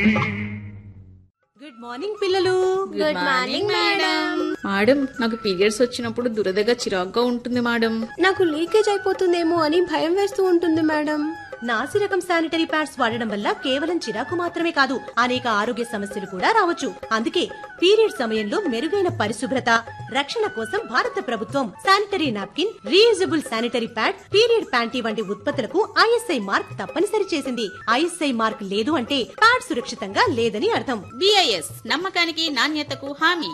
good morning పిల్లలు good morning madam madam నాకు periods వచ్చినప్పుడు దురదగా చిరాగ్గా ఉంటుంది మేడం నాకు లీకేజ్ అయిపోతుందేమో అని భయం వేస్తూ ఉంటుంది మేడం నాసి రకం శానిటరీ ప్యాడ్స్ వాడడం వల్ల కేవలం చిరాకు మాత్రమే కాదు అనేక ఆరోగ్య సమస్యలు కూడా రావచ్చు అందుకే పీరియడ్ సమయంలో మెరుగైన పరిశుభ్రత రక్షణ కోసం భారత ప్రభుత్వం sanitary napkin reusable sanitary pad period panty వంటి ఉత్పత్తులకు ఐఎస్ఐ మార్క్ తప్పనిసరి చేసింది ఐఎస్ఐ మార్క్ లేదు అంటే ప్యాడ్ సురక్షితంగా లేదని అర్థం బిఐఎస్ నమ్మకానికి నాణ్యతకు హామీ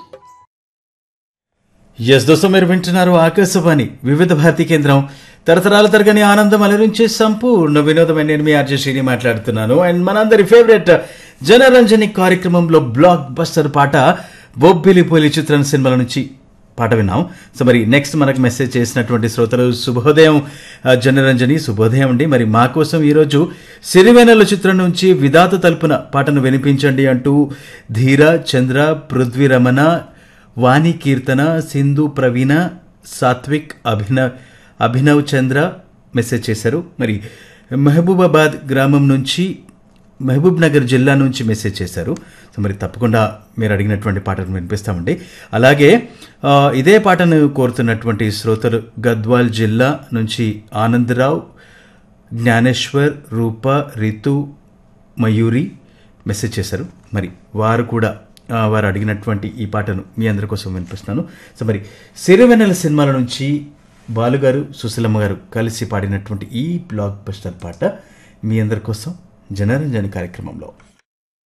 ఎస్ దోస్తో మీరు వింటున్నారు ఆకాశవాణి వివిధ భారతి కేంద్రం తరతరాల తరగని ఆనందం అలరించే సంపూర్ణ వినోదమైన నేను మీ ఆర్జే శ్రీని మాట్లాడుతున్నాను అండ్ మనందరి ఫేవరెట్ జనరంజని కార్యక్రమంలో బ్లాక్ బస్టర్ పాట బొబ్బిలిపోలి చిత్రం సినిమాల నుంచి పాట విన్నాం సో మరి నెక్స్ట్ మనకు మెసేజ్ చేసినటువంటి శ్రోతలు శుభోదయం ఆ, జనరంజని శుభోదయం అండి మరి మా కోసం ఈరోజు సిరివెనల చిత్రం నుంచి విధాత తలుపున పాటను వినిపించండి అంటూ ధీర చంద్ర పృథ్వీ రమణ వాణి కీర్తన సింధు ప్రవీణ సాత్విక్ అభినవ్ అభినవ్ చంద్ర మెసేజ్ చేశారు మరి మహబూబాబాద్ గ్రామం నుంచి మహబూబ్ నగర్ జిల్లా నుంచి మెసేజ్ చేశారు సో మరి తప్పకుండా మీరు అడిగినటువంటి పాటను వినిపిస్తామండి అలాగే ఆ, ఇదే పాటను కోరుతున్నటువంటి శ్రోతలు గద్వాల్ జిల్లా నుంచి ఆనందరావు జ్ఞానేశ్వర్ రూప రితు మయూరి మెసేజ్ చేశారు మరి వారు కూడా ఆ, వారు అడిగినటువంటి ఈ పాటను మీ అందరి కోసం వినిపిస్తున్నాను సో మరి సిరివెన్నెల సినిమాల నుంచి బాలుగారు సుశీలమ్మ గారు కలిసి పాడినటువంటి ఈ బ్లాక్ బస్టర్ పాట మీ అందరి కోసం జనరంజని కార్యక్రమంలో